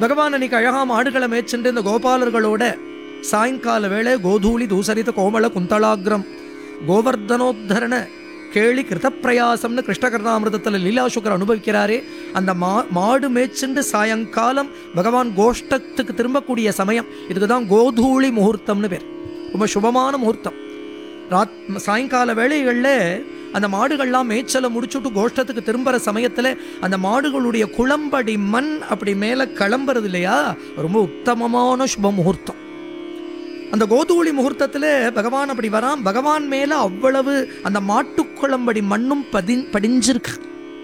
பகவான் அன்னைக்கு அழகா மாடுகளை மேய்ச்சுண்டு இந்த கோபாலர்களோட சாயங்கால வேளை கோதூளி தூசரித கோமள குந்தளாகிரம் கோவர்தனோத்தரண கேளி கிருதப்பிரயாசம்னு கிருஷ்ணகர்ணாமிரதத்தில் லீலாசுக்கர் அனுபவிக்கிறாரே அந்த மா மாடு மேய்ச்சுண்டு சாயங்காலம் பகவான் கோஷ்டத்துக்கு திரும்பக்கூடிய சமயம் இதுக்கு தான் கோதூளி முகூர்த்தம்னு பேர் ரொம்ப சுபமான முகூர்த்தம் ராத் சாயங்கால வேளைகளில் அந்த மாடுகள்லாம் மேய்ச்சலை முடிச்சுட்டு கோஷ்டத்துக்கு திரும்புகிற சமயத்தில் அந்த மாடுகளுடைய குளம்படி மண் அப்படி மேலே கிளம்புறது இல்லையா ரொம்ப உத்தமமான சுப முகூர்த்தம் அந்த கோதூளி முகூர்த்தத்தில் பகவான் அப்படி வரான் பகவான் மேலே அவ்வளவு அந்த மாட்டுக்குளம்படி மண்ணும் பதி படிஞ்சிருக்கு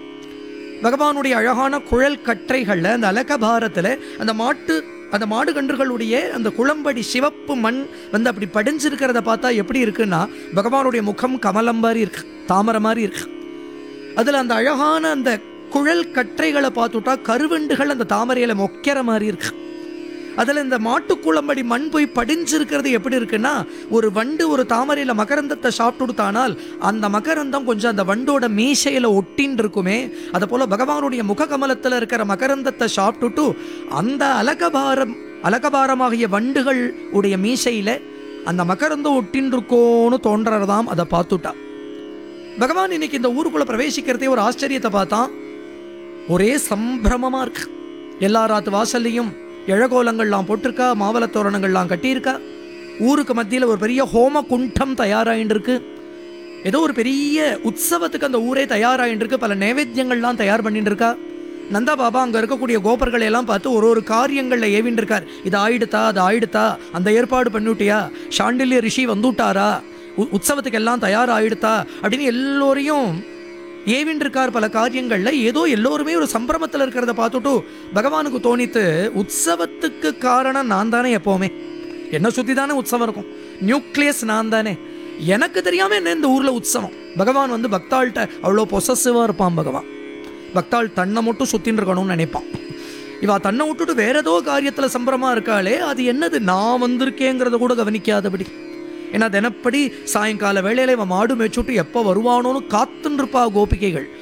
பகவானுடைய அழகான குழல் கற்றைகளில் அந்த அலகபாரத்தில் அந்த மாட்டு அந்த மாடு கன்றுகளுடைய அந்த குளம்படி சிவப்பு மண் வந்து அப்படி படிஞ்சிருக்கிறத பார்த்தா எப்படி இருக்குன்னா பகவானுடைய முகம் கமலம் மாதிரி இருக்கு தாமரை மாதிரி இருக்கு அதில் அந்த அழகான அந்த குழல் கற்றைகளை பார்த்துட்டா கருவண்டுகள் அந்த தாமரையில மொக்கிற மாதிரி இருக்கு அதில் இந்த மாட்டுக்குளம்படி மண் போய் படிஞ்சிருக்கிறது எப்படி இருக்குன்னா ஒரு வண்டு ஒரு தாமரையில் மகரந்தத்தை சாப்பிட்டுடுத்தானால் அந்த மகரந்தம் கொஞ்சம் அந்த வண்டோட மீசையில் ஒட்டின்னு இருக்குமே அதை போல பகவானுடைய முககமலத்தில் இருக்கிற மகரந்தத்தை சாப்பிட்டுட்டு அந்த அலகபாரம் அலகபாரமாகிய வண்டுகள் உடைய மீசையில் அந்த மகரந்தம் ஒட்டின்னு இருக்கோன்னு தோன்றறதாம் அதை பார்த்துட்டா பகவான் இன்னைக்கு இந்த ஊருக்குள்ள பிரவேசிக்கிறதே ஒரு ஆச்சரியத்தை பார்த்தான் ஒரே சம்பிரமமா இருக்கு எல்லா ராத்து வாசல்லையும் இழகோலங்கள்லாம் போட்டிருக்கா மாவளத் தோரணங்கள்லாம் கட்டியிருக்கா ஊருக்கு மத்தியில் ஒரு பெரிய ஹோம குண்டம் தயாராகிட்டு இருக்கு ஏதோ ஒரு பெரிய உற்சவத்துக்கு அந்த ஊரே தயாராகிட்டு இருக்கு பல நைவேத்தியங்கள்லாம் தயார் பண்ணிட்டு இருக்கா நந்தா பாபா அங்கே இருக்கக்கூடிய கோபர்களை எல்லாம் பார்த்து ஒரு ஒரு காரியங்களில் ஏவின்னு இருக்கார் இது ஆயிடுத்தா அது ஆயிடுத்தா அந்த ஏற்பாடு பண்ணிவிட்டியா சாண்டில்ய ரிஷி வந்துட்டாரா உ- உற்சவத்துக்கு எல்லாம் தயாராகிடுத்தா அப்படின்னு எல்லோரையும் ஏவின் இருக்கார் பல காரியங்கள்ல ஏதோ எல்லோருமே ஒரு சம்பிரமத்தில் இருக்கிறத பார்த்துட்டு பகவானுக்கு தோணித்து உற்சவத்துக்கு காரணம் நான் தானே எப்போவுமே என்ன சுத்தி தானே உற்சவம் இருக்கும் நியூக்ளியஸ் நான் தானே எனக்கு தெரியாம என்ன இந்த ஊர்ல உற்சவம் பகவான் வந்து பக்தாள்கிட்ட அவ்வளோ பொசசிவா இருப்பான் பகவான் பக்தாள் தன்னை மட்டும் சுத்தின்னு இருக்கணும்னு நினைப்பான் இவா தன்னை விட்டுட்டு வேற ஏதோ காரியத்துல சம்பரமா இருக்காளே அது என்னது நான் வந்திருக்கேங்கிறத கூட கவனிக்காதபடி ஏன்னா தினப்படி சாயங்கால வேளையில இவன் மாடு மேய்ச்சுட்டு எப்போ வருவானோன்னு காத்துன்னு இருப்பா கோபிகைகள்